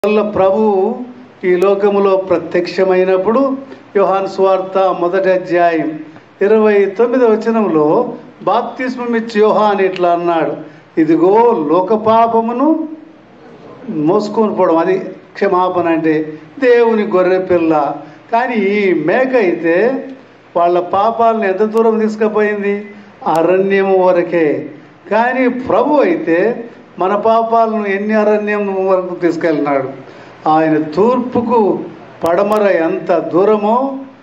వల్ల ప్రభు ఈ లోకములో ప్రత్యక్షమైనప్పుడు యోహాన్ స్వార్త మొదటి అధ్యాయం ఇరవై తొమ్మిది వచనంలో బాప్తిస్మం ఇచ్చి యోహాన్ ఇట్లా అన్నాడు ఇదిగో లోక పాపమును మోసుకొని పోవడం అది క్షమాపణ అంటే దేవుని గొర్రె పిల్ల కానీ ఈ మేక అయితే వాళ్ళ పాపాలను ఎంత దూరం తీసుకుపోయింది అరణ్యము వరకే కానీ ప్రభు అయితే మన పాపాలను ఎన్ని అరణ్యం వరకు తీసుకెళ్ళినాడు ఆయన తూర్పుకు పడమర ఎంత దూరమో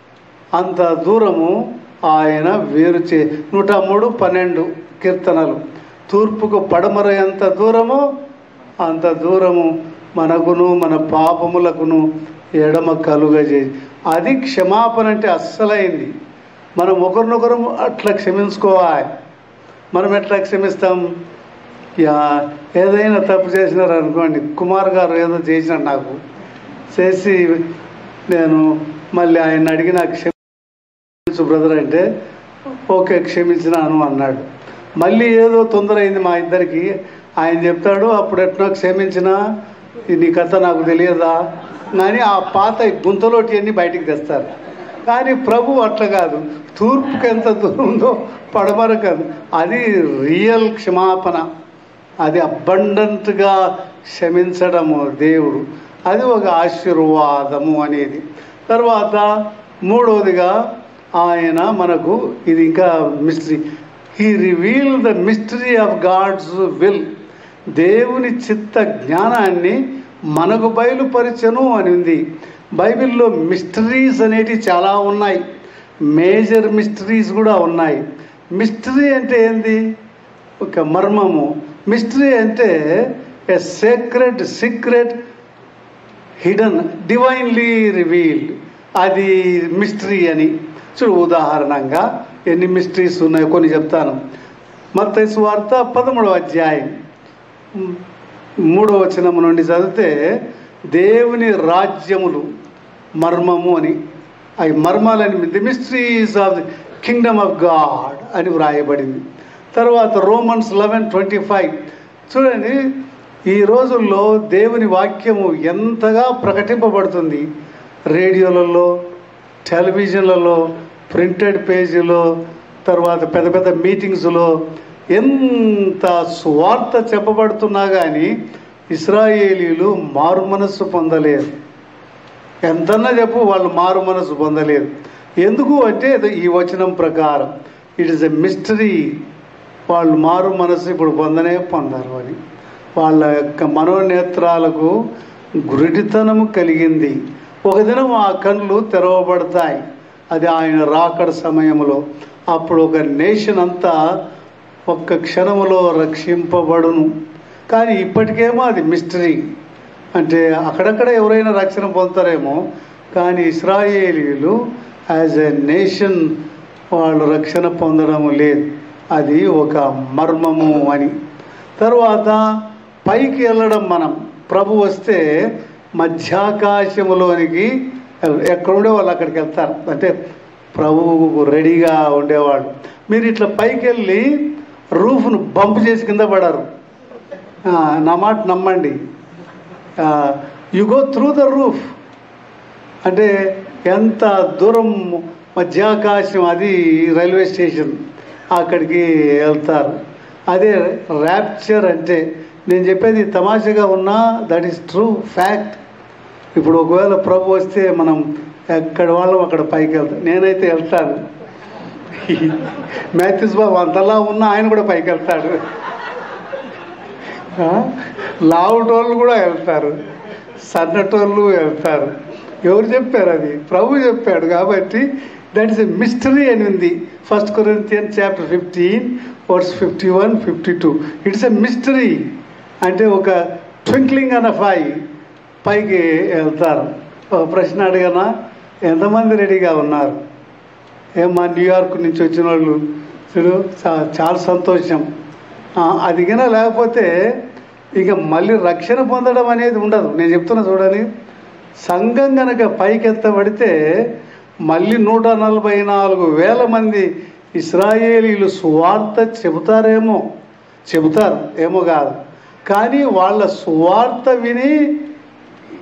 అంత దూరము ఆయన వేరు చే నూట మూడు పన్నెండు కీర్తనలు తూర్పుకు పడమర ఎంత దూరమో అంత దూరము మనకును మన పాపములకును ఎడమ కలుగజే అది క్షమాపణ అంటే అస్సలైంది మనం ఒకరినొకరు అట్లా క్షమించుకోవాలి మనం ఎట్లా క్షమిస్తాం యా ఏదైనా తప్పు చేసినారు అనుకోండి కుమార్ గారు ఏదో చేసినాడు నాకు చేసి నేను మళ్ళీ ఆయన అడిగి నాకు క్షమించు బ్రదర్ అంటే ఓకే క్షమించినాను అన్నాడు మళ్ళీ ఏదో తొందర అయింది మా ఇద్దరికి ఆయన చెప్తాడు అప్పుడు ఎట్నో క్షమించినా ఇది నీ కథ నాకు తెలియదా కానీ ఆ పాత గుంతలోటి అన్ని బయటికి తెస్తారు కానీ ప్రభు అట్లా కాదు తూర్పుకి ఎంత దూరం ఉందో పడమర కాదు అది రియల్ క్షమాపణ అది అబండెంట్గా క్షమించడము దేవుడు అది ఒక ఆశీర్వాదము అనేది తర్వాత మూడవదిగా ఆయన మనకు ఇది ఇంకా mystery he reveal the mystery of God's will దేవుని చిత్త జ్ఞానాన్ని మనకు బయలుపరచను అని ఉంది బైబిల్లో మిస్టరీస్ అనేటివి చాలా ఉన్నాయి మేజర్ మిస్టరీస్ కూడా ఉన్నాయి మిస్టరీ అంటే ఏంది ఒక మర్మము మిస్టరీ అంటే a secret secret hidden divinely revealed అది మిస్టరీ అని చూడు ఉదాహరణంగా ఎన్ని మిస్టరీస్ ఉన్నాయో కొన్ని చెప్తాను మత్తయి వార్త పదమూడవ అధ్యాయం మూడవ వచనము నుండి చదివితే దేవుని రాజ్యములు మర్మము అని అవి మర్మాలని the mysteries of the kingdom of God అని వ్రాయబడింది తర్వాత రోమన్స్ లెవెన్ ట్వంటీ ఫైవ్ చూడండి ఈ రోజుల్లో దేవుని వాక్యము ఎంతగా ప్రకటింపబడుతుంది రేడియోలలో టెలివిజన్లలో ప్రింటెడ్ పేజీలో తర్వాత పెద్ద పెద్ద మీటింగ్స్లో ఎంత స్వార్థ చెప్పబడుతున్నా కానీ ఇస్రాయేలీలు మారు మనస్సు పొందలేరు ఎంతన్నా చెప్పు వాళ్ళు మారు మనసు పొందలేదు ఎందుకు అంటే ఈ వచనం ప్రకారం ఇట్ ఇస్ ఎ మిస్టరీ వాళ్ళు మారు మనసు ఇప్పుడు పొందనే పొందరు అని వాళ్ళ యొక్క మనోనేత్రాలకు గురిటితనము కలిగింది ఒక దినం ఆ కళ్ళు తెరవబడతాయి అది ఆయన రాకడ సమయంలో అప్పుడు ఒక నేషన్ అంతా ఒక్క క్షణములో రక్షింపబడును కానీ ఇప్పటికేమో అది మిస్టరీ అంటే అక్కడక్కడ ఎవరైనా రక్షణ పొందుతారేమో కానీ ఇస్రాయేలీలు యాజ్ ఎ నేషన్ వాళ్ళు రక్షణ పొందడం లేదు అది ఒక మర్మము అని తర్వాత పైకి వెళ్ళడం మనం ప్రభు వస్తే మధ్యాకాశములోనికి ఎక్కడ ఉండే వాళ్ళు అక్కడికి వెళ్తారు అంటే ప్రభువు రెడీగా ఉండేవాడు మీరు ఇట్లా పైకి వెళ్ళి రూఫ్ను బంప్ చేసి కింద పడారు నా మాట నమ్మండి you go through the roof అంటే ఎంత దూరం మధ్యాకాశం అది రైల్వే స్టేషన్ అక్కడికి వెళ్తారు అదే ర్యాప్చర్ అంటే నేను చెప్పేది తమాషగా ఉన్నా దట్ ఈస్ ట్రూ ఫ్యాక్ట్ ఇప్పుడు ఒకవేళ ప్రభు వస్తే మనం ఎక్కడ వాళ్ళం అక్కడ పైకి వెళ్తాం నేనైతే వెళ్తాను మ్యాథ్యూస్ బాబు అంతలా ఉన్నా ఆయన కూడా పైకి వెళ్తాడు లావుటోళ్ళు కూడా వెళ్తారు సన్నటోళ్ళు వెళ్తారు ఎవరు చెప్పారు అది ప్రభు చెప్పాడు కాబట్టి దట్ ఇస్ ఎ మిస్టరీ అని ఉంది first Corinthian chapter fifteen verse fifty one fifty two it's a mystery అంటే ఒక ట్వింక్లింగ్ అన్న ఫై పైకి వెళ్తారు ఒక ప్రశ్న అడిగినా ఎంతమంది రెడీగా ఉన్నారు ఏమా న్యూయార్క్ నుంచి వచ్చిన వాళ్ళు చూడు చాలా సంతోషం అది గిన లేకపోతే ఇక మళ్ళీ రక్షణ పొందడం అనేది ఉండదు నేను చెప్తున్నా చూడాలి సంఘం కనుక పైకెత్తబడితే మళ్ళీ నూట నలభై నాలుగు వేల మంది ఇస్రాయేలీలు సువార్త చెబుతారేమో చెబుతారు ఏమో కాదు కానీ వాళ్ళ సువార్త విని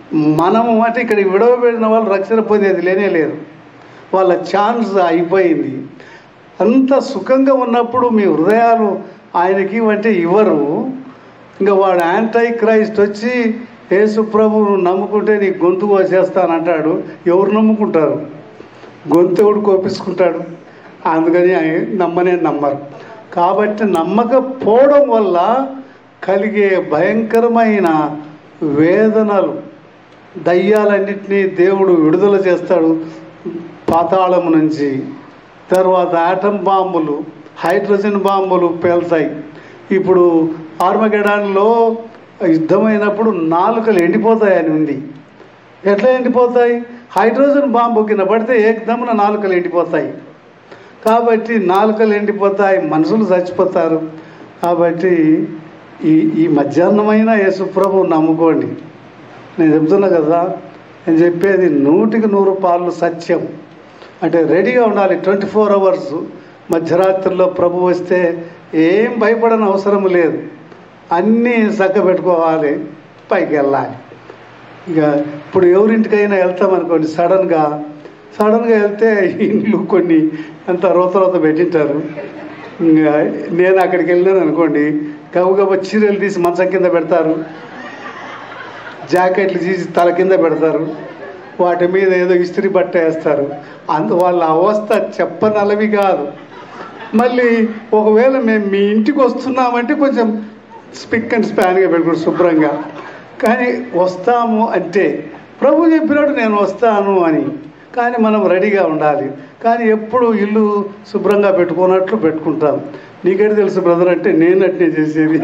మనము అంటే ఇక్కడ విడవబడిన వాళ్ళు రక్షణ పొందేది లేనే లేదు వాళ్ళ ఛాన్స్ అయిపోయింది అంత సుఖంగా ఉన్నప్పుడు మీ హృదయాలు ఆయనకి అంటే ఇవ్వరు ఇంకా వాడు యాంటై క్రైస్ట్ వచ్చి యేసు ప్రభువును నమ్ముకుంటే నీ గొంతు కోసేస్తానంటాడు ఎవరు నమ్ముకుంటారు గొంతు ఎవడు కోపించుకుంటాడు అందుకని ఆయన నమ్మనే నమ్మరు కాబట్టి నమ్మకపోవడం వల్ల కలిగే భయంకరమైన వేదనలు దయ్యాలన్నింటినీ దేవుడు విడుదల చేస్తాడు పాతాళము నుంచి తర్వాత ఆటం బాంబులు హైడ్రోజన్ బాంబులు పేల్తాయి ఇప్పుడు ఆర్మగడాన్లో యుద్ధమైనప్పుడు నాలుకలు ఎండిపోతాయని ఉంది ఎట్లా ఎండిపోతాయి హైడ్రోజన్ బాంబు కింద పడితే ఏకదమున నాలుకలు ఎండిపోతాయి కాబట్టి నాలుకలు ఎండిపోతాయి మనుషులు చచ్చిపోతారు కాబట్టి ఈ ఈ మధ్యాహ్నమైన యేసుప్రభు నమ్ముకోండి నేను చెప్తున్నా కదా నేను చెప్పేది నూటికి నూరు పాలు సత్యం అంటే రెడీగా ఉండాలి ట్వంటీ ఫోర్ అవర్స్ మధ్యరాత్రిలో ప్రభు వస్తే ఏం భయపడని అవసరం లేదు అన్నీ చక్క పెట్టుకోవాలి పైకి వెళ్ళాలి ఇక ఇప్పుడు ఎవరింటికైనా వెళ్తామనుకోండి సడన్గా సడన్గా వెళ్తే ఇండ్లు కొన్ని అంత రోత రోత పెట్టింటారు ఇంకా నేను అక్కడికి వెళ్ళాను అనుకోండి గబగబ చీరలు తీసి మంచం కింద పెడతారు జాకెట్లు తీసి తల కింద పెడతారు వాటి మీద ఏదో ఇస్త్రీ బట్ట వేస్తారు అందు వాళ్ళ అవస్థ చెప్పనలవి కాదు మళ్ళీ ఒకవేళ మేము మీ ఇంటికి వస్తున్నామంటే కొంచెం స్పిక్ అండ్ స్పాన్గా పెట్టుకుని శుభ్రంగా కానీ వస్తాము అంటే ప్రభు చెప్పినట్టు నేను వస్తాను అని కానీ మనం రెడీగా ఉండాలి కానీ ఎప్పుడు ఇల్లు శుభ్రంగా పెట్టుకున్నట్లు పెట్టుకుంటాం నీకేంటి తెలుసు బ్రదర్ అంటే నేను అట్నే చేసేది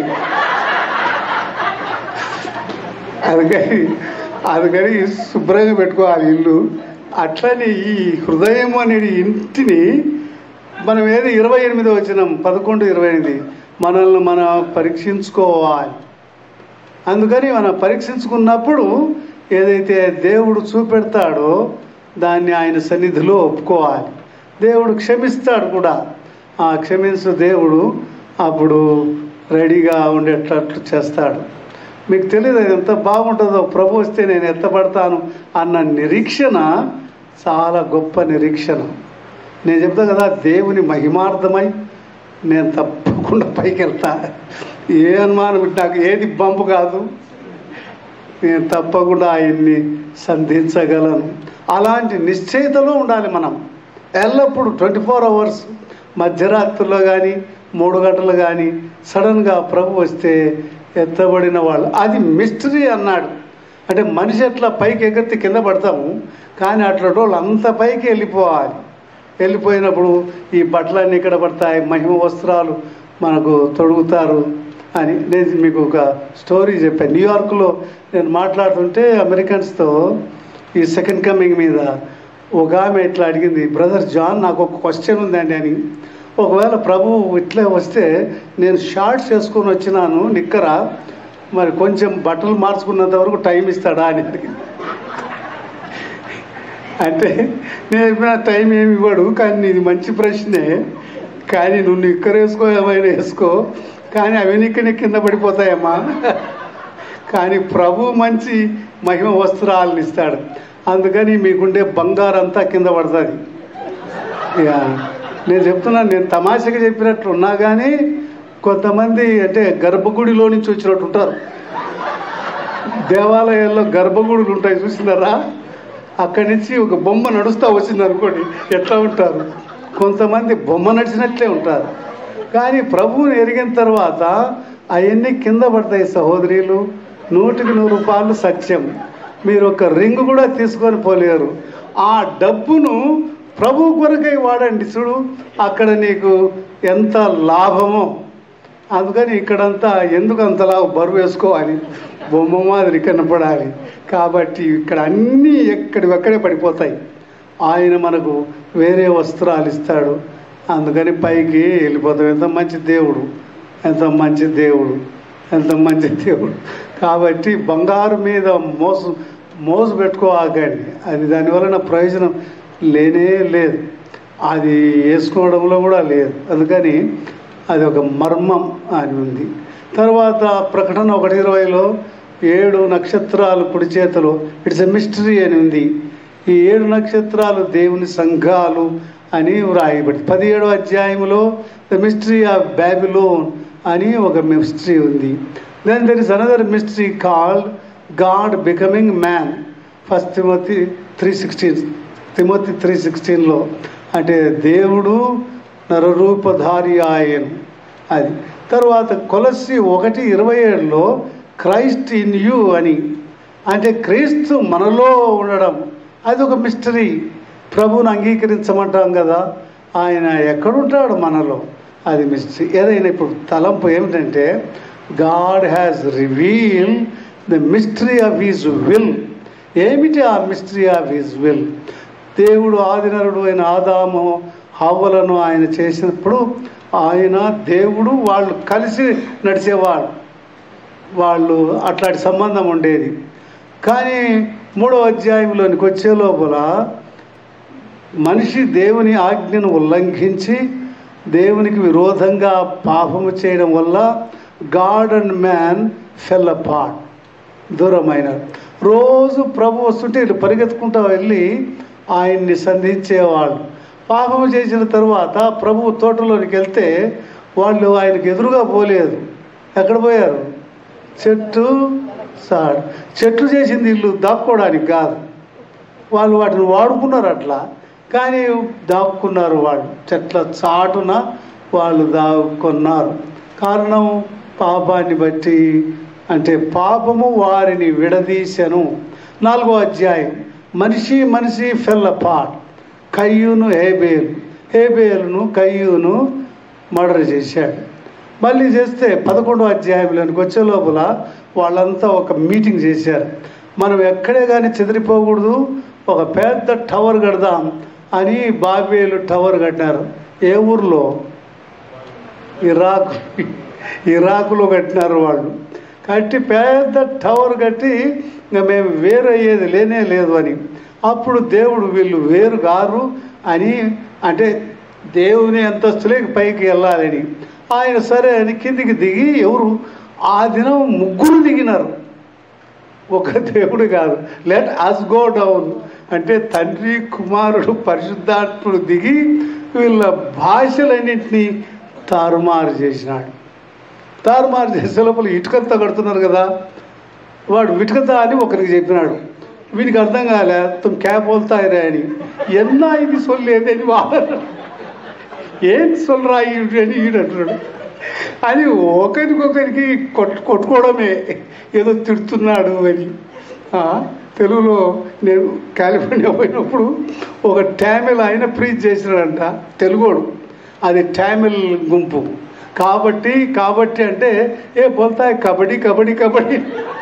అందుకని అందుకని శుభ్రంగా పెట్టుకోవాలి ఇల్లు అట్లని ఈ హృదయం అనేది ఇంటిని మనం ఏది ఇరవై ఎనిమిది వచ్చినాం పదకొండు ఇరవై ఎనిమిది మనల్ని మనం పరీక్షించుకోవాలి అందుకని మనం పరీక్షించుకున్నప్పుడు ఏదైతే దేవుడు చూపెడతాడో దాన్ని ఆయన సన్నిధిలో ఒప్పుకోవాలి దేవుడు క్షమిస్తాడు కూడా ఆ క్షమించు దేవుడు అప్పుడు రెడీగా ఉండేటట్లు చేస్తాడు మీకు తెలియదు అది ఎంత బాగుంటుందో ప్రభు వస్తే నేను ఎత్తపడతాను అన్న నిరీక్షణ చాలా గొప్ప నిరీక్షణ నేను చెప్తా కదా దేవుని మహిమార్థమై నేను తప్పకుండా పైకి వెళ్తా ఏ అనుమానం నాకు ఏది బంపు కాదు నేను తప్పకుండా ఆయన్ని సంధించగలను అలాంటి నిశ్చయితలో ఉండాలి మనం ఎల్లప్పుడూ ట్వంటీ ఫోర్ అవర్స్ మధ్యరాత్రిలో కానీ మూడు గంటలు కానీ సడన్గా ప్రభు వస్తే ఎత్తబడిన వాళ్ళు అది మిస్టరీ అన్నాడు అంటే మనిషి అట్లా పైకి ఎగెత్తి కింద పడతాము కానీ అట్లా వాళ్ళు అంత పైకి వెళ్ళిపోవాలి వెళ్ళిపోయినప్పుడు ఈ బట్టలన్నీ ఇక్కడ పడతాయి మహిమ వస్త్రాలు మనకు తొడుగుతారు అని నేను మీకు ఒక స్టోరీ చెప్పాను న్యూయార్క్లో నేను మాట్లాడుతుంటే అమెరికన్స్తో ఈ సెకండ్ కమింగ్ మీద ఒక ఆమె ఇట్లా అడిగింది బ్రదర్ జాన్ నాకు ఒక క్వశ్చన్ ఉందండి అని ఒకవేళ ప్రభు ఇట్లే వస్తే నేను షార్ట్స్ వేసుకొని వచ్చినాను నిక్కరా మరి కొంచెం బట్టలు మార్చుకున్నంత వరకు టైం ఇస్తాడా అని అడిగింది అంటే నేను చెప్పిన టైం ఏమి ఇవ్వడు కానీ నీది మంచి ప్రశ్నే కానీ నువ్వు నిక్కర వేసుకో ఏమైనా వేసుకో కానీ అవి నిక్కని కింద పడిపోతాయమ్మా కానీ ప్రభు మంచి మహిమ వస్త్రాలను ఇస్తాడు అందుకని మీకుండే బంగారం అంతా కింద పడుతుంది ఇక నేను చెప్తున్నాను నేను తమాషగా చెప్పినట్లు ఉన్నా కానీ కొంతమంది అంటే గర్భగుడిలో నుంచి వచ్చినట్టు ఉంటారు దేవాలయాల్లో గర్భగుడులు ఉంటాయి చూసినారా అక్కడి నుంచి ఒక బొమ్మ నడుస్తూ వచ్చింది అనుకోండి ఎట్లా ఉంటారు కొంతమంది బొమ్మ నడిచినట్లే ఉంటారు కానీ ప్రభువుని ఎరిగిన తర్వాత అవన్నీ కింద పడతాయి సహోదరులు నూటికి నూరు రూపాయలు సత్యం మీరు ఒక రింగ్ కూడా తీసుకొని పోలేరు ఆ డబ్బును ప్రభు కొరకై వాడండి చూడు అక్కడ నీకు ఎంత లాభమో అందుకని ఇక్కడంతా ఎందుకు అంతలా బరువు వేసుకోవాలి బొమ్మ మాదిరి కనపడాలి కాబట్టి ఇక్కడ అన్నీ ఎక్కడివక్కడే పడిపోతాయి ఆయన మనకు వేరే వస్త్రాలు ఇస్తాడు అందుకని పైకి వెళ్ళిపోతాం ఎంత మంచి దేవుడు ఎంత మంచి దేవుడు ఎంత మంచి దేవుడు కాబట్టి బంగారు మీద మోసు మోసు పెట్టుకోవాకండి అది దానివలన ప్రయోజనం లేనే లేదు అది వేసుకోవడంలో కూడా లేదు అందుకని అది ఒక మర్మం అని ఉంది తర్వాత ప్రకటన ఒకటి ఇరవైలో ఏడు నక్షత్రాలు కుడి చేతిలో ఇట్స్ ఎ మిస్టరీ అని ఉంది ఈ ఏడు నక్షత్రాలు దేవుని సంఘాలు అని వ్రాయబడి పదిహేడో అధ్యాయంలో ద మిస్టరీ ఆఫ్ బ్యాబిలోన్ అని ఒక మిస్టరీ ఉంది then there is another mystery called God becoming man first Timothy three sixteen Timothy three సిక్స్టీన్లో అంటే దేవుడు నరరూపధారి ఆయన అది తర్వాత కొలసి ఒకటి ఇరవై ఏడులో క్రైస్ట్ ఇన్ యూ అని అంటే క్రీస్తు మనలో ఉండడం అది ఒక మిస్టరీ ప్రభువుని అంగీకరించమంటాం కదా ఆయన ఎక్కడుంటాడు మనలో అది మిస్టరీ ఏదైనా ఇప్పుడు తలంపు ఏమిటంటే God has reveal the mystery of his will ఏమిటి ఆ మిస్టరీ ఆఫ్ హిజ్ విల్ దేవుడు ఆదినరుడు అయిన ఆదాము హవ్వలను ఆయన చేసినప్పుడు ఆయన దేవుడు వాళ్ళు కలిసి నడిచేవాడు వాళ్ళు అట్లాంటి సంబంధం ఉండేది కానీ మూడో అధ్యాయంలోనికి వచ్చే లోపల మనిషి దేవుని ఆజ్ఞను ఉల్లంఘించి దేవునికి విరోధంగా పాపము చేయడం వల్ల God and man fell part దూరమైన రోజు ప్రభు వస్తుంటే వీళ్ళు పరిగెత్తుకుంటూ వెళ్ళి ఆయన్ని సంధించేవాళ్ళు పాపము చేసిన తర్వాత ప్రభు తోటలోనికి వెళ్తే వాళ్ళు ఆయనకు ఎదురుగా పోలేదు ఎక్కడ పోయారు చెట్టు సాడ్ చెట్లు చేసింది ఇల్లు దాక్కోవడానికి కాదు వాళ్ళు వాటిని వాడుకున్నారు అట్లా కానీ దాక్కున్నారు వాళ్ళు చెట్ల చాటున వాళ్ళు దాక్కున్నారు కారణం పాపాన్ని బట్టి అంటే పాపము వారిని విడదీశను నాలుగో అధ్యాయం మనిషి మనిషి ఫెల్ల పాట్ కయ్యూను హేబేలు హేబేలును కయ్యూను మర్డర్ చేశాడు మళ్ళీ చేస్తే పదకొండో అధ్యాయంలోనికి వచ్చే లోపల వాళ్ళంతా ఒక మీటింగ్ చేశారు మనం ఎక్కడే కానీ చెదిరిపోకూడదు ఒక పెద్ద టవర్ కడదాం అని బాబేలు టవర్ కట్టినారు ఏ ఊర్లో ఇరాక్ ఇరాకులో కట్టినారు వాళ్ళు కట్టి పెద్ద టవర్ కట్టి ఇంకా మేము వేరు అయ్యేది లేనే లేదు అని అప్పుడు దేవుడు వీళ్ళు వేరు గారు అని అంటే దేవుని అంతస్తులే పైకి వెళ్ళాలని ఆయన సరే అని కిందికి దిగి ఎవరు ఆ దినం ముగ్గురు దిగినారు ఒక దేవుడు కాదు లెట్ అస్ గో డౌన్ అంటే తండ్రి కుమారుడు పరిశుద్ధాత్ముడు దిగి వీళ్ళ భాషలన్నింటినీ తారుమారు చేసినాడు తారుమారు చేసే లోపల ఇటుకంతా కడుతున్నారు కదా వాడు ఇటుకతా అని ఒకరికి చెప్పినాడు వీడికి అర్థం కాలే తుమ్ క్యాబ్ బోల్తాయిరా అని ఎన్నా ఇది సొల్లేదని వాడు ఏం సొల్లరా ఈడు అని ఈడు అంటున్నాడు అని ఒకరికొకరికి కొట్టు కొట్టుకోవడమే ఏదో తిడుతున్నాడు అని ఆ, తెలుగులో నేను కాలిఫోర్నియా పోయినప్పుడు ఒక టామిల్ ఆయన ప్రీచ్ చేసినాడంట తెలుగోడు అది టామిల్ గుంపు కాబట్టి కాబట్టి అంటే ఏ బోల్తాయి కబడ్డీ కబడ్డీ కబడ్డీ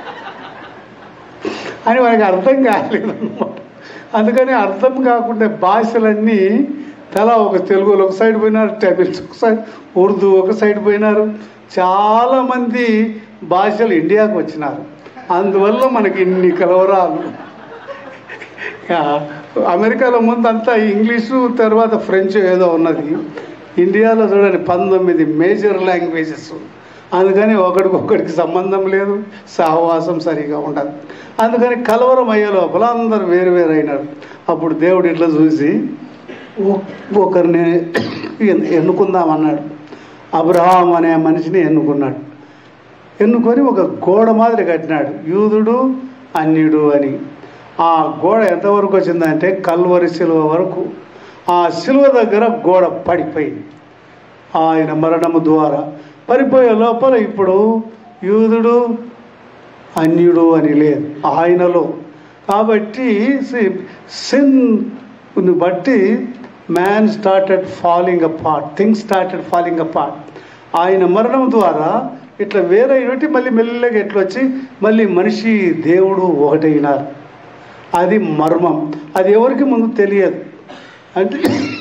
అని మనకి అర్థం కాలేదు అనమాట అందుకని అర్థం కాకుండా భాషలన్నీ తలా ఒక తెలుగులో ఒక సైడ్ పోయినారు టెబిల్స్ ఒక సైడ్ ఉర్దూ ఒక సైడ్ పోయినారు చాలామంది భాషలు ఇండియాకు వచ్చినారు అందువల్ల మనకి ఇన్ని కలవరాలు ఆ, అమెరికాలో ముందు అంతా ఇంగ్లీషు తర్వాత ఫ్రెంచ్ ఏదో ఉన్నది ఇండియాలో చూడండి పంతొమ్మిది మేజర్ లాంగ్వేజెస్ అందుకని ఒకడికొకడికి సంబంధం లేదు సహవాసం సరిగా ఉండదు అందుకని కలవరం అయ్యే లోపల అందరు వేరు వేరు అయినారు అప్పుడు దేవుడు ఇట్లా చూసి ఒ- ఒకరిని ఎన్- ఎన్నుకుందామన్నాడు అబ్రహాం అనే మనిషిని ఎన్నుకున్నాడు ఎన్నుకొని ఒక గోడ మాదిరి కట్టినాడు యూదుడు అన్యుడు అని ఆ గోడ ఎంతవరకు వచ్చిందంటే కల్వరి శిలువ వరకు ఆ శిలువ దగ్గర గోడ పడిపోయింది ఆయన మరణము ద్వారా పడిపోయే లోపల ఇప్పుడు యూదుడు అన్యుడు అని లేదు ఆయనలో కాబట్టి సిన్ బట్టి man started falling apart things started falling apart ఆయన మరణం ద్వారా ఇట్లా వేరైనట్టు మళ్ళీ మెల్లగా ఎట్లా వచ్చి మళ్ళీ మనిషి దేవుడు ఒకటైనారు అది మర్మం అది ఎవరికి ముందు తెలియదు అంటే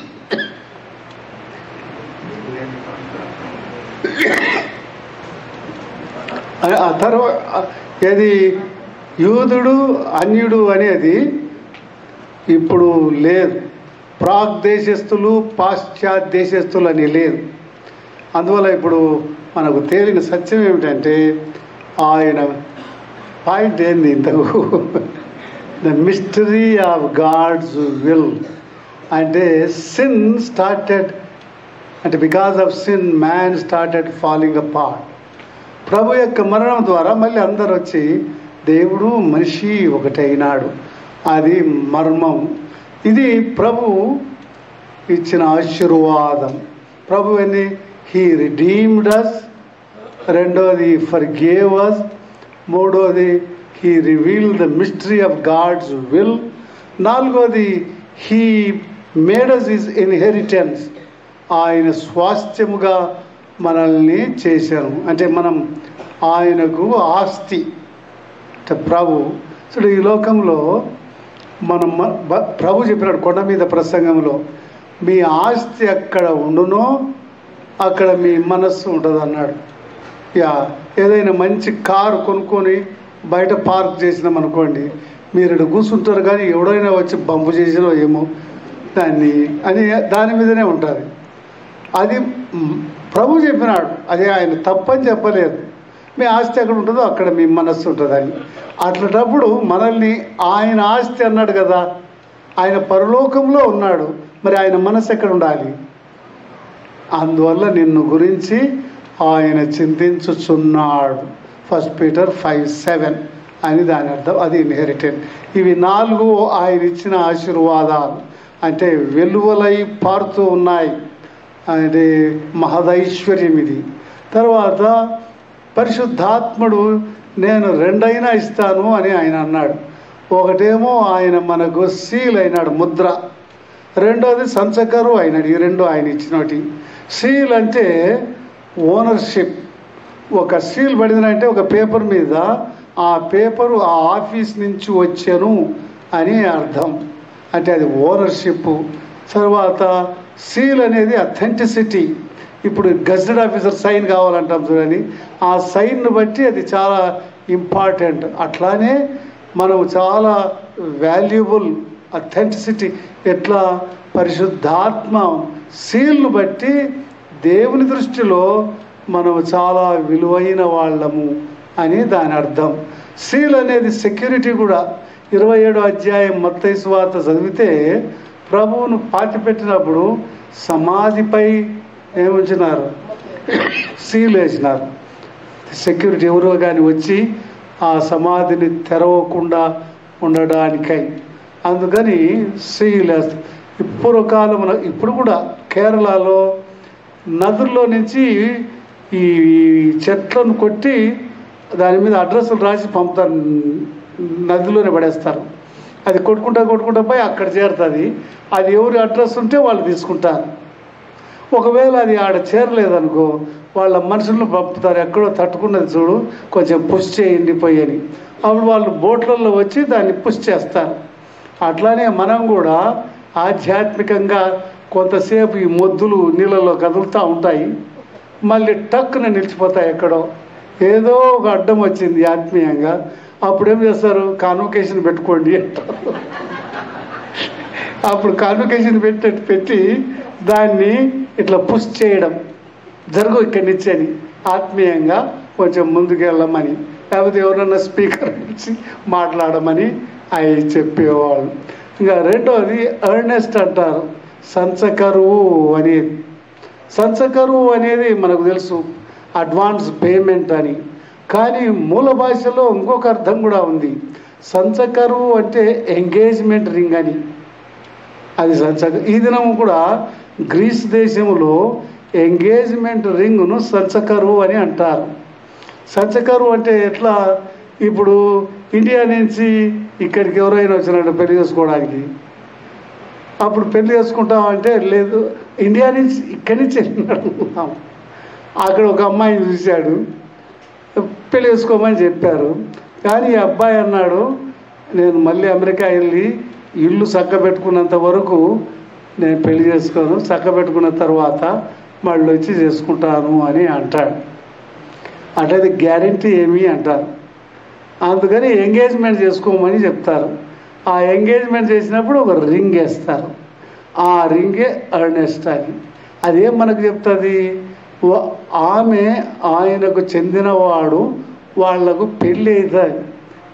ఆ- ఆ తర్వాత ఏది యూదుడు అన్యుడు అనేది ఇప్పుడు లేదు ప్రాగ్ దేశస్థులు పాశ్చాత్య దేశస్థులు అని లేదు అందువల్ల ఇప్పుడు మనకు తేలిన సత్యం ఏమిటంటే ఆయన పాయింట్ ఏంది ఇంతకు the mystery of God's will అంటే సిన్ స్టార్టెడ్ అంటే because of sin man started falling apart ప్రభు యొక్క మరణం ద్వారా మళ్ళీ అందరు వచ్చి దేవుడు మనిషి ఒకటైనాడు అది మర్మం ఇది ప్రభు ఇచ్చిన ఆశీర్వాదం ప్రభు అని హీ రిడీమ్డ్ అస్ రెండోది ఫర్ గేవ్ అస్ మూడోది he reveal the mystery of God's will నాలుగోది హీ మేడస్ ఇస్ ఇన్హెరిటెన్స్ ఆయన స్వాస్థ్యముగా మనల్ని చేశాను అంటే మనం ఆయనకు ఆస్తి అంటే ప్రభు చూడు ఈ లోకంలో మనం మ- బ- ప్రభు చెప్పినాడు కొండ మీద ప్రసంగంలో మీ ఆస్తి ఎక్కడ ఉండునో అక్కడ మీ మనస్సు ఉంటుంది అన్నాడు యా ఏదైనా మంచి కారు కొనుక్కొని బయట పార్క్ చేసినాం అనుకోండి మీరు ఇక్కడ కూర్చుంటారు కానీ ఎవడైనా వచ్చి బంపు చేసినో ఏమో దాన్ని అని దాని మీదనే ఉంటుంది అది మ్, ప్రభు చెప్పినాడు అది ఆయన తప్పని చెప్పలేదు మీ ఆస్తి ఎక్కడ ఉంటుందో అక్కడ మీ మనస్సు ఉంటుందని అట్లాంటప్పుడు మనల్ని ఆయన ఆస్తి అన్నాడు కదా ఆయన పరలోకంలో ఉన్నాడు మరి ఆయన మనస్సు ఎక్కడ ఉండాలి అందువల్ల నిన్ను గురించి ఆయన చింతించుచున్నాడు ఫస్ట్ పీటర్ ఫైవ్ సెవెన్ అని దాని అర్థం అది ఇన్హెరిటెడ్ ఇవి నాలుగు ఆయన ఇచ్చిన ఆశీర్వాదాలు అంటే వెలువలై పారుతూ ఉన్నాయి అది మహదైశ్వర్యం ఇది తర్వాత పరిశుద్ధాత్ముడు నేను రెండైనా ఇస్తాను అని ఆయన అన్నాడు ఒకటేమో ఆయన మనకు సీల్ అయినాడు ముద్ర రెండోది సంచకరు అయినాడు ఈ రెండు ఆయన ఇచ్చినటి సీల్ అంటే ఓనర్షిప్ ఒక సీల్ పడిందంటే ఒక పేపర్ మీద ఆ పేపరు ఆ ఆఫీస్ నుంచి వచ్చాను అని అర్థం అంటే అది ఓనర్షిప్ తర్వాత సీల్ అనేది అథెంటిసిటీ ఇప్పుడు గజెడ్ ఆఫీసర్ సైన్ కావాలంటాం చూడండి ఆ సైన్ను బట్టి అది చాలా ఇంపార్టెంట్ అట్లానే మనం చాలా వాల్యుబుల్ అథెంటిసిటీ ఎట్లా పరిశుద్ధాత్మ సీల్ను బట్టి దేవుని దృష్టిలో మనం చాలా విలువైన వాళ్ళము అని దాని అర్థం సీల్ అనేది సెక్యూరిటీ కూడా ఇరవై ఏడో అధ్యాయం మత్తయి సువార్త చదివితే ప్రభువును పాతి పెట్టినప్పుడు సమాధిపై ఏముంచినారు సీల్ వేసినారు సెక్యూరిటీ ఎవరో కానీ వచ్చి ఆ సమాధిని తెరవకుండా ఉండడానికై అందుకని సీల్ వేస్తారు ఇప్పుడు కాలమున ఇప్పుడు కూడా కేరళలో నదుల్లో నుంచి ఈ చెట్లను కొట్టి దాని మీద అడ్రస్లు రాసి పంపుతారు నదిలోనే పడేస్తారు అది కొట్టుకుంటా కొట్టుకుంటా పోయి అక్కడ చేరుతుంది అది ఎవరి అడ్రస్ ఉంటే వాళ్ళు తీసుకుంటారు ఒకవేళ అది ఆడ చేరలేదనుకో వాళ్ళ మనుషులను పంపుతారు ఎక్కడో తట్టుకున్నది చూడు కొంచెం పుష్ చేయండి పోయి అని అప్పుడు వాళ్ళు బోట్లలో వచ్చి దాన్ని పుష్ చేస్తారు అట్లానే మనం కూడా ఆధ్యాత్మికంగా కొంతసేపు ఈ మొద్దులు నీళ్ళలో కదులుతూ ఉంటాయి మళ్ళీ టక్కున నిలిచిపోతాయి ఎక్కడో ఏదో ఒక అడ్డం వచ్చింది ఆత్మీయంగా అప్పుడు ఏం చేస్తారు కాన్వకేషన్ పెట్టుకోండి అంటారు అప్పుడు కాన్వకేషన్ పెట్టి పెట్టి దాన్ని ఇట్లా పుష్ చేయడం జరుగు ఇక్కడి నుంచి అని ఆత్మీయంగా కొంచెం ముందుకు వెళ్ళమని లేకపోతే ఎవరన్నా స్పీకర్ నుంచి మాట్లాడమని అవి చెప్పేవాళ్ళు ఇంకా రెండోది ఎర్నెస్ట్ అంటారు సంచకరువు అనేది సంచకరువు అనేది మనకు తెలుసు అడ్వాన్స్ పేమెంట్ అని కానీ మూల భాషలో ఇంకొక అర్థం కూడా ఉంది సంచకరువు అంటే ఎంగేజ్మెంట్ రింగ్ అని అది సంచక ఈ దినం కూడా గ్రీస్ దేశంలో ఎంగేజ్మెంట్ రింగ్ను సంచకరు అని అంటారు సంచకరు అంటే ఎట్లా ఇప్పుడు ఇండియా నుంచి ఇక్కడికి ఎవరైనా వచ్చినట్టు పెళ్లి చేసుకోవడానికి అప్పుడు పెళ్లి చేసుకుంటామంటే లేదు ఇండియా నుంచి ఇక్కడి నుంచి వెళ్ళినాడు అక్కడ ఒక అమ్మాయిని చూశాడు పెళ్లి చేసుకోమని చెప్పారు కానీ ఈ అబ్బాయి అన్నాడు నేను మళ్ళీ అమెరికా వెళ్ళి ఇల్లు చక్క పెట్టుకున్నంత వరకు నేను పెళ్లి చేసుకోను చక్క పెట్టుకున్న తర్వాత మళ్ళీ వచ్చి చేసుకుంటాను అని అంటాడు అంటే అది గ్యారంటీ ఏమి అంటారు అందుకని ఎంగేజ్మెంట్ చేసుకోమని చెప్తారు ఆ ఎంగేజ్మెంట్ చేసినప్పుడు ఒక రింగ్ వేస్తారు ఆ రింగే అర్నెస్ట్ అని అదేం మనకు చెప్తుంది ఆమె ఆయనకు చెందినవాడు వాళ్లకు పెళ్ళి అవుతుంది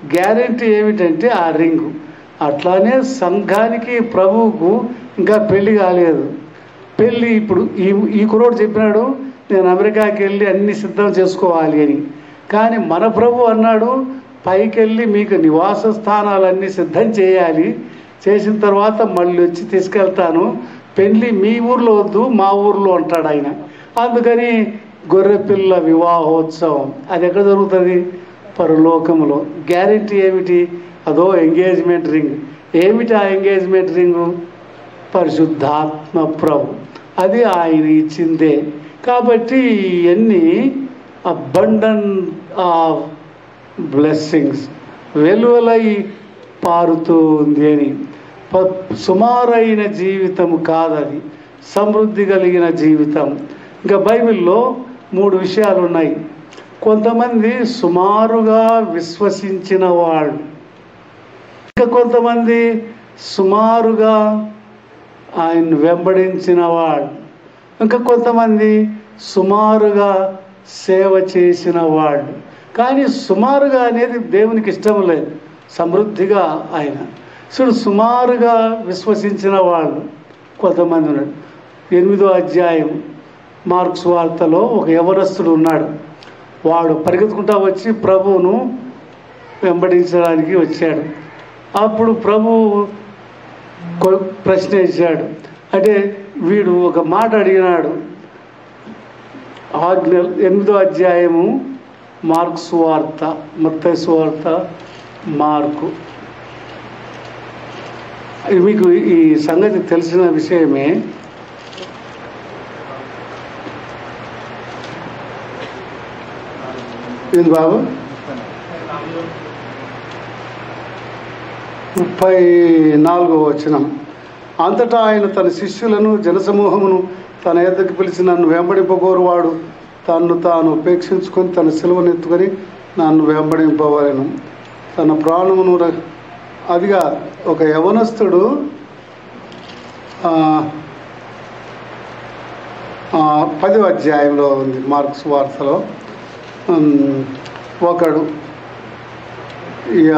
గ్యారెంటీ ఏమిటంటే ఆ రింగు అట్లానే సంఘానికి ప్రభువుకు ఇంకా పెళ్లి కాలేదు పెళ్ళి ఇప్పుడు ఈ ఈ కురోడు చెప్పినాడు నేను అమెరికాకి వెళ్ళి అన్ని సిద్ధం చేసుకోవాలి అని కానీ మన ప్రభు అన్నాడు పైకి వెళ్ళి మీకు నివాస స్థానాలన్నీ సిద్ధం చేయాలి చేసిన తర్వాత మళ్ళీ వచ్చి తీసుకెళ్తాను పెళ్ళి మీ ఊర్లో వద్దు మా ఊర్లో అంటాడు ఆయన అందుకని గొర్రెపిల్ల వివాహోత్సవం అది ఎక్కడ జరుగుతుంది పరలోకములో గ్యారెంటీ ఏమిటి అదో ఎంగేజ్మెంట్ రింగ్ ఏమిటి ఆ ఎంగేజ్మెంట్ రింగు పరిశుద్ధాత్మ ప్రభు అది ఆయన ఇచ్చిందే కాబట్టి ఇవన్నీ అబండన్ ఆఫ్ బ్లెస్సింగ్స్ వెలువలై పారుతూ ఉంది అని ప- సుమారైన జీవితం కాదది సమృద్ధి కలిగిన జీవితం ఇంకా బైబిల్లో మూడు విషయాలు ఉన్నాయి కొంతమంది సుమారుగా విశ్వసించిన వాళ్ళు ఇంకా కొంతమంది సుమారుగా ఆయన్ని వెంబడించిన వాళ్ళు ఇంకా కొంతమంది సుమారుగా సేవ చేసిన వాళ్ళు కానీ సుమారుగా అనేది దేవునికి ఇష్టం లేదు సమృద్ధిగా ఆయన చూడు సుమారుగా విశ్వసించిన వాళ్ళు కొంతమంది ఉన్నాడు ఎనిమిదో అధ్యాయం మార్క్స్ వార్తలో ఒక యవనస్తుడు ఉన్నాడు వాడు పరిగెత్తుకుంటా వచ్చి ప్రభువును వెంబడించడానికి వచ్చాడు అప్పుడు ప్రభు కొ- ప్రశ్న వేశాడు అంటే వీడు ఒక మాట అడిగినాడు ఆజ్ఞ ఎనిమిదో అధ్యాయము మార్క్స్ వార్త మత్తయి వార్త మార్కు ఇది మీకు ఈ సంగతి తెలిసిన విషయమే ఇది బాబు ముప్పై నాలుగో వచనం అంతటా ఆయన తన శిష్యులను జనసమూహమును తన ఎద్దకు పిలిచి నన్ను వెంబడింపగోరువాడు తన్ను తాను ఉపేక్షించుకొని తన సిలువను ఎత్తుకొని నన్ను వెంబడింపవలను తన ప్రాణమును ర- అదిగా ఒక యవనస్తుడు ఆ, ఆ, పదో అధ్యాయంలో ఉంది మార్క్స్ వార్తలో ఉమ్, ఒకడు ఇక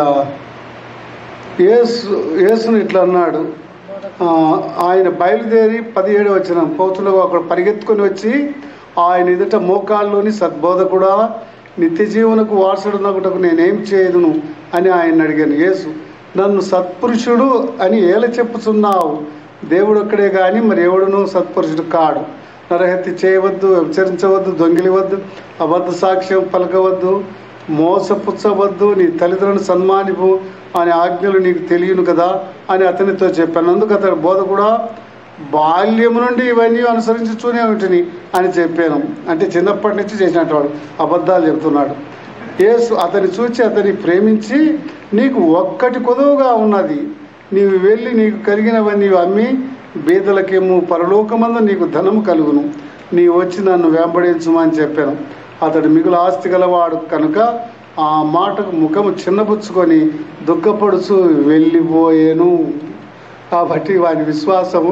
యేసు యేసును ఇట్లా అన్నాడు ఆ, ఆయన బయలుదేరి పదిహేడు వచ్చిన పోతులో ఒకడు పరిగెత్తుకొని వచ్చి ఆయన ఎదుట మోకాల్లోని సద్బోధకుడా నిత్య జీవనకు వారసుడునగుటకు నేనేం చేయదును అని ఆయన అడిగాను యేసు నన్ను సత్పురుషుడు అని ఏల చెప్పుచున్నావు దేవుడు ఒక్కడే కానీ మరి ఎవడును సత్పురుషుడు కాడు నరహత్య చేయవద్దు వ్యభిచరించవద్దు దొంగిలివద్దు అబద్ధ సాక్ష్యం పలకవద్దు మోసపుచ్చవద్దు నీ తల్లిదండ్రులను సన్మానిపు అనే ఆజ్ఞలు నీకు తెలియను కదా అని అతనితో చెప్పాను అందుకు అతని బోధ కూడా బాల్యము నుండి ఇవన్నీ అనుసరించుతూనే ఉంటుంది అని చెప్పాను అంటే చిన్నప్పటి నుంచి చేసినట్టు వాడు అబద్ధాలు చెప్తున్నాడు యేసు అతని చూచి అతని ప్రేమించి నీకు ఒక్కటి కొదువుగా ఉన్నది నీవు వెళ్ళి నీకు కలిగినవన్నీ అమ్మి బీదలకేమో పరలోకమందు నీకు ధనము కలుగును నీవు వచ్చి నన్ను వెంబడించుమని చెప్పాను అతడు మిగులు ఆస్తి గలవాడు కనుక ఆ మాటకు ముఖము చిన్నబుచ్చుకొని దుఃఖపడుచు వెళ్ళిపోయాను కాబట్టి వాని విశ్వాసము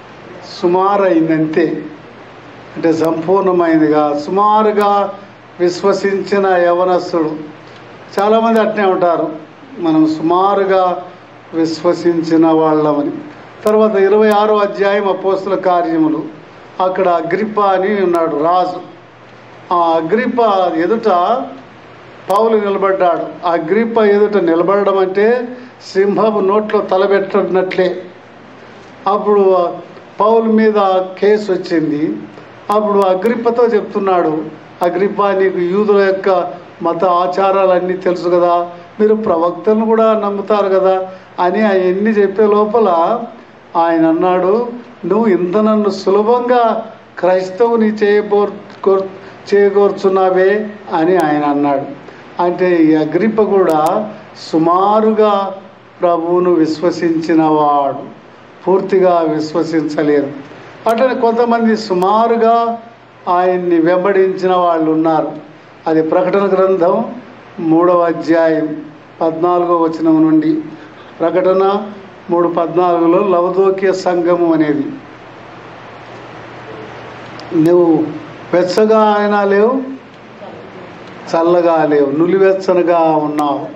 సుమారైందంతే అంటే సంపూర్ణమైనదిగా సుమారుగా విశ్వసించిన యవనస్తుడు చాలామంది అట్నే ఉంటారు మనం సుమారుగా విశ్వసించిన వాళ్ళమని తర్వాత ఇరవై ఆరో అధ్యాయం అపోస్తుల కార్యములు అక్కడ అగ్రిప అని ఉన్నాడు రాజు ఆ అగ్రిప ఎదుట పౌలు నిలబడ్డాడు ఆ అగ్రిప ఎదుట నిలబడడం అంటే సింహపు నోట్లో తలబెట్టినట్లే అప్పుడు పౌల్ మీద కేసు వచ్చింది అప్పుడు అగ్రిప్పతో చెప్తున్నాడు అగ్రిప్ప నీకు యూదుల యొక్క మత ఆచారాలన్నీ తెలుసు కదా మీరు ప్రవక్తలను కూడా నమ్ముతారు కదా అని అవన్నీ చెప్పే లోపల ఆయన అన్నాడు నువ్వు ఇంత నన్ను సులభంగా క్రైస్తవుని చేయబో కోర్- చేయకూర్చున్నావే అని ఆయన అన్నాడు అంటే ఈ అగ్రిప్ప కూడా సుమారుగా ప్రభువును విశ్వసించిన వాడు పూర్తిగా విశ్వసించలేరు అట్లనే కొంతమంది సుమారుగా ఆయన్ని వెంబడించిన వాళ్ళు ఉన్నారు అది ప్రకటన గ్రంథం మూడవ అధ్యాయం పద్నాలుగో వచనం నుండి ప్రకటన మూడు పద్నాలుగులో లవదోక్య సంఘము అనేది నువ్వు వెచ్చగా అయినా లేవు చల్లగా లేవు నులివెచ్చనగా ఉన్నావు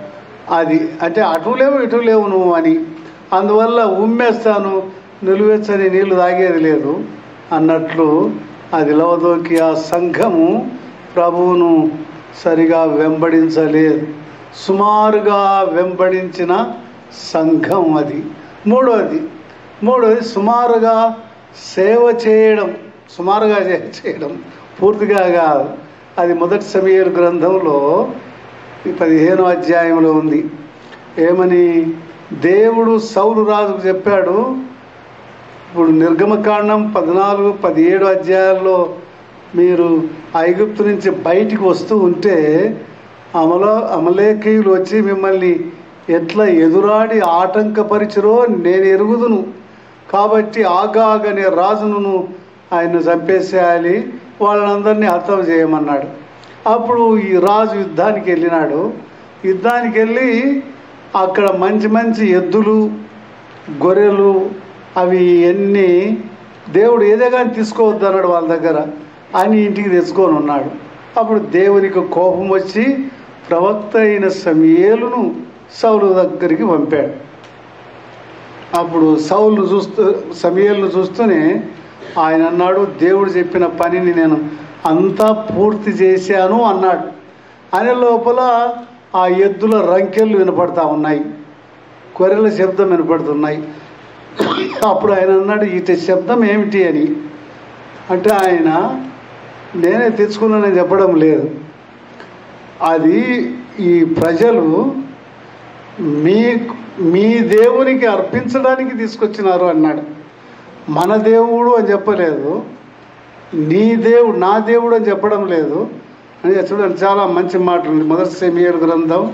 అది అంటే అటు లేవు ఇటు లేవు నువ్వు అని అందువల్ల ఉమ్మేస్తాను నిలువెచ్చని నీళ్లు తాగేది లేదు అన్నట్లు అది లవదోకి ఆ సంఘము ప్రభువును సరిగా వెంబడించలేదు సుమారుగా వెంబడించిన సంఘం అది మూడోది మూడోది సుమారుగా సేవ చేయడం సుమారుగా చే- చేయడం పూర్తిగా కాదు అది మొదటి సమీర్ గ్రంథంలో ఈ పదిహేనో అధ్యాయంలో ఉంది ఏమని దేవుడు సౌలు రాజుకు చెప్పాడు ఇప్పుడు నిర్గమకాండం పద్నాలుగు పదిహేడు అధ్యాయాల్లో మీరు ఐగుప్తు నుంచి బయటికి వస్తూ ఉంటే అమల అమలేకీయులు వచ్చి మిమ్మల్ని ఎట్లా ఎదురాడి ఆటంకపరిచరో నేను ఎరుగుదును కాబట్టి ఆగాగ్ అనే రాజును ఆయన చంపేసేయాలి వాళ్ళందరినీ హతం చేయమన్నాడు అప్పుడు ఈ రాజు యుద్ధానికి వెళ్ళినాడు యుద్ధానికి వెళ్ళి అక్కడ మంచి మంచి ఎద్దులు గొర్రెలు అవి ఎన్ని దేవుడు ఏదే కానీ తీసుకోవద్దు అన్నాడు వాళ్ళ దగ్గర అని ఇంటికి తెచ్చుకొని ఉన్నాడు అప్పుడు దేవునికి కోపం వచ్చి ప్రవక్త అయిన సమయేలును సౌలు దగ్గరికి పంపాడు అప్పుడు సౌలు చూస్తూ సమయలను చూస్తూనే ఆయన అన్నాడు దేవుడు చెప్పిన పనిని నేను అంతా పూర్తి చేశాను అన్నాడు అనే లోపల ఆ ఎద్దుల రంకెళ్ళు వినపడతా ఉన్నాయి గొర్రెల శబ్దం వినపడుతున్నాయి అప్పుడు ఆయన అన్నాడు ఇటు శబ్దం ఏమిటి అని అంటే ఆయన నేనే తెచ్చుకున్నానని చెప్పడం లేదు అది ఈ ప్రజలు మీ మీ దేవునికి అర్పించడానికి తీసుకొచ్చినారు అన్నాడు మన దేవుడు అని చెప్పలేదు నీ దేవుడు నా దేవుడు అని చెప్పడం లేదు అని చూడండి చాలా మంచి మాట ఉంది మొదటి సెమియర్ గ్రంథం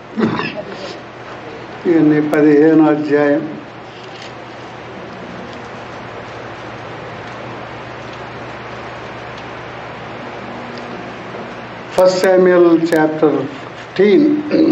ఇవన్నీ పదిహేను అధ్యాయం ఫస్ట్ శామ్యుయల్ చాప్టర్ ఫిఫ్టీన్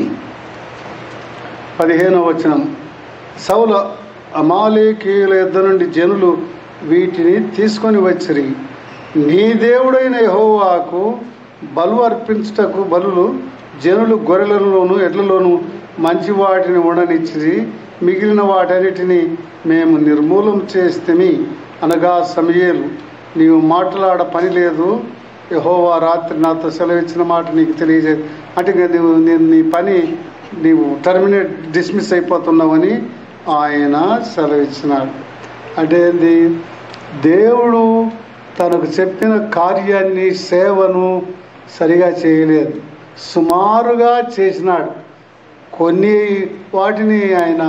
పదిహేనవ వచనం సౌల అమాలేకీయుల యుద్ధ నుండి జనులు వీటిని తీసుకొని వచ్చిరి నీ దేవుడైన యెహోవాకు బలు అర్పించుటకు బలులు జనులు గొర్రెలలోను ఎడ్లలోను మంచి వాటిని ఉండనిచ్చిరి మిగిలిన వాటన్నిటిని మేము నిర్మూలం చేస్తేమి అనగా సమయేలు నీవు మాట్లాడ పని లేదు యహోవా రాత్రి నాతో సెలవిచ్చిన మాట నీకు తెలియజే అంటే ఇంకా నువ్వు నేను నీ పని నీవు టర్మినేట్ డిస్మిస్ అయిపోతున్నావని ఆయన సెలవిచ్చినాడు అంటే ఏంది దేవుడు తనకు చెప్పిన కార్యాన్ని సేవను సరిగా చేయలేదు సుమారుగా చేసినాడు కొన్ని వాటిని ఆయన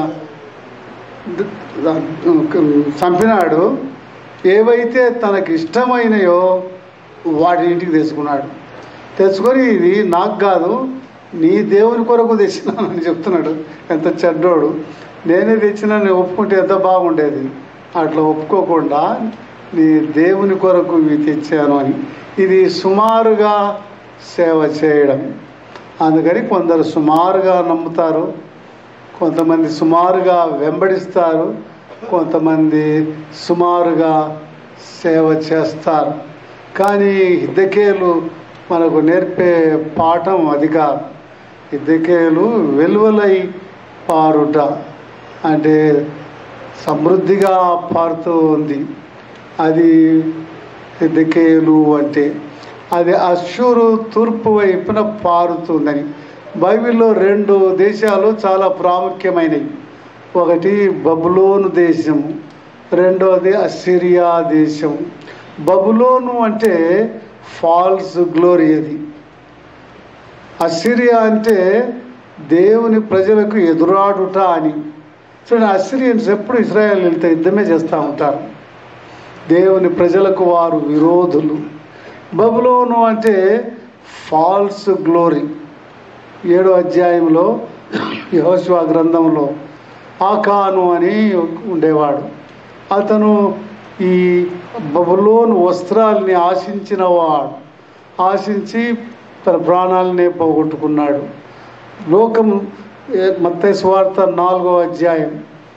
ద- ద- చంపినాడు ఏవైతే తనకి ఇష్టమైనయో వాటి ఇంటికి తెచ్చుకున్నాడు తెచ్చుకొని ఇది నాకు కాదు నీ దేవుని కొరకు తెచ్చినానని చెప్తున్నాడు ఎంత చెడ్డోడు నేనే తెచ్చినా నేను ఒప్పుకుంటే ఎంత బాగుండేది అట్లా ఒప్పుకోకుండా నీ దేవుని కొరకు ఇవి తెచ్చాను అని ఇది సుమారుగా సేవ చేయడం అందుకని కొందరు సుమారుగా నమ్ముతారు కొంతమంది సుమారుగా వెంబడిస్తారు కొంతమంది సుమారుగా సేవ చేస్తారు కానీ హిద్దకేలు మనకు నేర్పే పాఠం అది కాదు హిద్దకేలు వెలువలై పారుట అంటే సమృద్ధిగా పారుతూ ఉంది అది హిద్దకేలు అంటే అది అశ్షూరు తూర్పు వైపున పారుతుందని బైబిల్లో రెండు దేశాలు చాలా ప్రాముఖ్యమైనవి ఒకటి బబులోను దేశము రెండవది అసిరియా దేశం బబులోను అంటే ఫాల్స్ గ్లోరీ అది అసిరియా అంటే దేవుని ప్రజలకు ఎదురాడుట అని చూడండి అసిరియన్స్ ఎప్పుడు ఇజ్రాయెల్ వెళ్తే యుద్ధమే చేస్తూ ఉంటారు దేవుని ప్రజలకు వారు విరోధులు బబులోను అంటే ఫాల్స్ గ్లోరీ ఏడో అధ్యాయంలో యహోశివా గ్రంథంలో ఆకాను అని ఉండేవాడు అతను ఈ బబులోను వస్త్రాల్ని ఆశించిన వాడు ఆశించి తన ప్రాణాలనే పోగొట్టుకున్నాడు లోకము మత్తయి స్వార్థ నాలుగో అధ్యాయం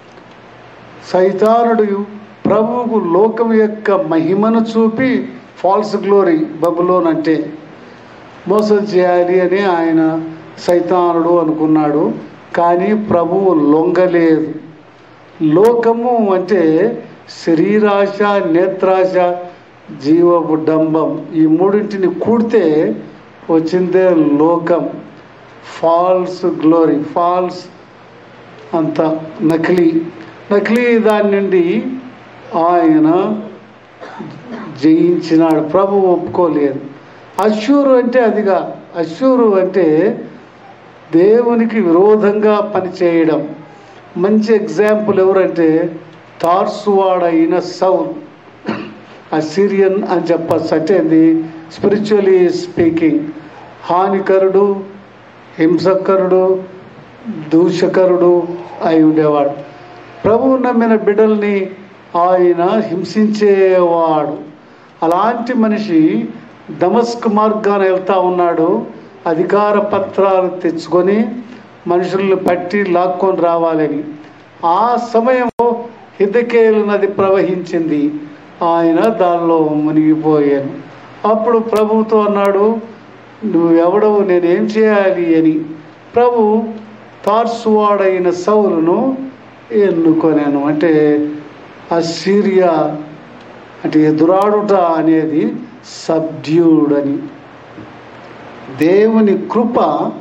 సైతానుడు ప్రభువుకు లోకం యొక్క మహిమను చూపి ఫాల్స్ గ్లోరీ బబులోన్ అంటే మోసం చేయాలి అని ఆయన సైతానుడు అనుకున్నాడు కానీ ప్రభువు లొంగలేదు లోకము అంటే శరీరాశ నేత్రాశ జీవపు డంబం ఈ మూడింటిని కూడితే వచ్చిందే లోకం ఫాల్స్ గ్లోరీ ఫాల్స్ అంత నకిలీ నకిలీ దాని నుండి ఆయన జయించినాడు ప్రభు ఒప్పుకోలేదు అశ్యూరు అంటే అదిగా అశ్యూరు అంటే దేవునికి విరోధంగా పనిచేయడం మంచి ఎగ్జాంపుల్ ఎవరంటే తార్సువాడైన సౌల్ అసిరియన్ అని చెప్పచ్చు అంటే అది స్పిరిచువలీ స్పీకింగ్ హానికరుడు హింసకరుడు దూషకరుడు అయి ఉండేవాడు ప్రభువు నమ్మిన బిడ్డల్ని ఆయన హింసించేవాడు అలాంటి మనిషి దమస్క్ మార్గాన వెళ్తా ఉన్నాడు అధికార పత్రాలు తెచ్చుకొని మనుషులను పట్టి లాక్కొని రావాలని ఆ సమయంలో హిద్దకేలు నది ప్రవహించింది ఆయన దానిలో మునిగిపోయాను అప్పుడు ప్రభువుతో అన్నాడు నువ్వు ఎవడవు నేనేం చేయాలి అని ప్రభు తార్సువాడైన సౌలును ఎన్నుకొనాను అంటే అసీరియా అంటే ఎదురాడుట అనేది సబ్డ్యూడ్ అని దేవుని కృప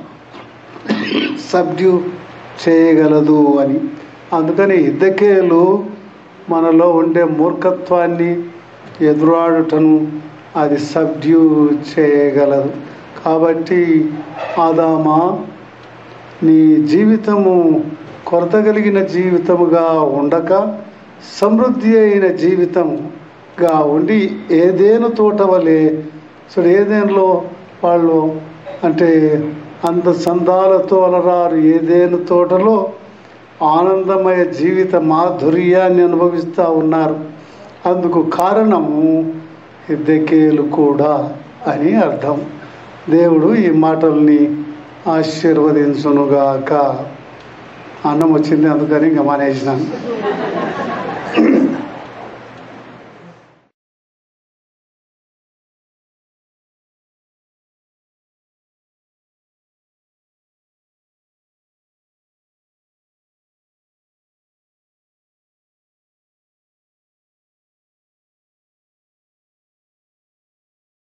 సబ్డ్యూ చేయగలదు అని అందుకని ఇద్దకేలు మనలో ఉండే మూర్ఖత్వాన్ని ఎదురాడుటను అది సబ్డ్యూ చేయగలదు కాబట్టి ఆదామా నీ జీవితము కొరత కలిగిన జీవితముగా ఉండక సమృద్ధి అయిన జీవితముగా ఉండి ఏదేను తోట వలె సో ఏదేనులో వాళ్ళు అంటే అంద సందాలతో అలరారు ఏదేను తోటలో ఆనందమయ జీవిత మాధుర్యాన్ని అనుభవిస్తూ ఉన్నారు అందుకు కారణము హిద్దకేలు కూడా అని అర్థం దేవుడు ఈ మాటల్ని ఆశీర్వదించునుగాక అన్నం వచ్చింది అందుకని ఇంకా మానేసినాను